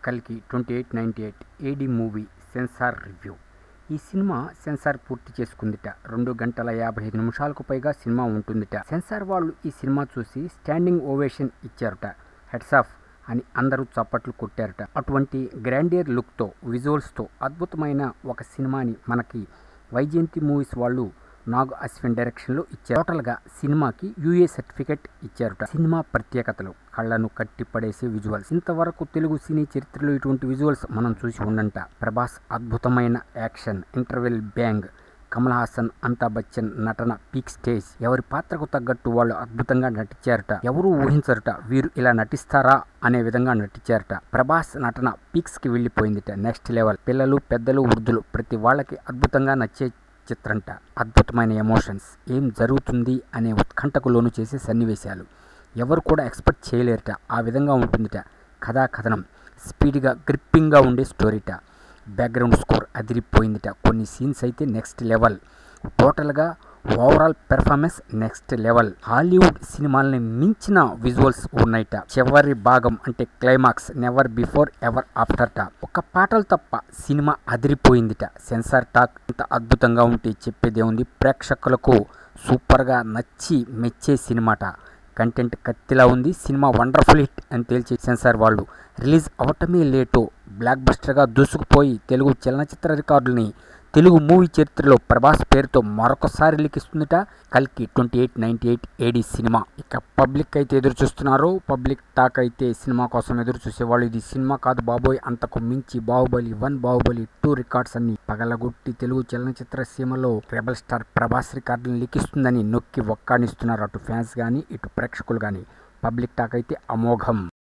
కల్కి twenty eight ninety eight AD movie censor review ఈ cinema censor పూర్తి చేసుకుందిట రెండు గంటల యాభై ఐదు నిమిషాలకు పైగా సినిమా ఉంటుందిట సెన్సార్ వాళ్ళు ఈ సినిమా చూసి స్టాండింగ్ ఓవేషన్ ఇచ్చారట హెడ్స్ ఆఫ్ అని అందరూ చప్పట్లు కొట్టారట అటువంటి గ్రాండియర్ లుక్తో విజువల్స్తో అద్భుతమైన ఒక సినిమాని మనకి వైజయంతి మూవీస్ వాళ్ళు నాగ్ అశ్విన్ డైరెక్షన్లో ఇచ్చారు టోటల్గా సినిమాకి యూఏ సర్టిఫికెట్ ఇచ్చారట సినిమా ప్రత్యేకతలు కళ్ళను కట్టి పడేసే విజువల్స్ ఇంతవరకు తెలుగు సినీ చరిత్రలో ఇటువంటి విజువల్స్ మనం చూసి ఉండంట ప్రభాస్ అద్భుతమైన action interval bang Kamal Haasan Amitabh Bachchan నటన పీక్ స్టేజ్ ఎవరి పాత్రకు తగ్గట్టు వాళ్ళు అద్భుతంగా నటించారట ఎవరు ఊహించరట వీరు ఇలా నటిస్తారా అనే విధంగా నటించారట ప్రభాస్ నటన పీక్స్ కి వెళ్ళిపోయిందిట నెక్స్ట్ లెవెల్ పిల్లలు పెద్దలు వృద్ధులు ప్రతి వాళ్ళకి అద్భుతంగా నచ్చే చిత్రంట అద్భుతమైన ఎమోషన్స్ ఏం జరుగుతుంది అనే ఉత్కంఠకు లోను చేసే సన్నివేశాలు ఎవరు కూడా ఎక్స్పెక్ట్ చేయలేరట ఆ విధంగా ఉంటుందిట కథా కథనం స్పీడ్గా గ్రిప్పింగ్గా ఉండే స్టోరీట బ్యాక్గ్రౌండ్ స్కోర్ అదిరిపోయిందిట కొన్ని సీన్స్ అయితే నెక్స్ట్ లెవెల్ టోటల్గా overall performance next level Hollywood సినిమాలని మించిన విజువల్స్ ఉన్నాయిట చివరి భాగం అంటే climax never before ever after ట ఒక పాటలు తప్ప సినిమా అదిరిపోయిందిట సెన్సార్ టాక్ ఇంత అద్భుతంగా ఉంటే చెప్పేదే ఉంది ప్రేక్షకులకు సూపర్గా నచ్చి మెచ్చే సినిమాట కంటెంట్ కత్తిలా ఉంది సినిమా వండర్ఫుల్ హిట్ అని తేల్చి సెన్సార్ వాళ్ళు రిలీజ్ అవటమే లేటు బ్లాక్ బస్టర్గా దూసుకుపోయి తెలుగు చలనచిత్ర రికార్డుల్ని తెలుగు మూవీ చరిత్రలో ప్రభాస్ పేరుతో మరొకసారి లిఖిస్తుందట కల్కి twenty eight ninety eight AD cinema ఇక పబ్లిక్ అయితే ఎదురు చూస్తున్నారు పబ్లిక్ టాక్ అయితే సినిమా కోసం ఎదురు చూసేవాళ్ళు ఇది సినిమా కాదు బాబోయ్ అంతకు మించి Baahubali one Baahubali two records అన్ని పగలగొట్టి తెలుగు చలనచిత్ర సీమలో రెబల్ స్టార్ ప్రభాస్ రికార్డులను లిఖిస్తుందని నొక్కి ఒక్కానిస్తున్నారు అటు ఫ్యాన్స్ కానీ ఇటు ప్రేక్షకులు కానీ పబ్లిక్ టాక్ అయితే అమోఘం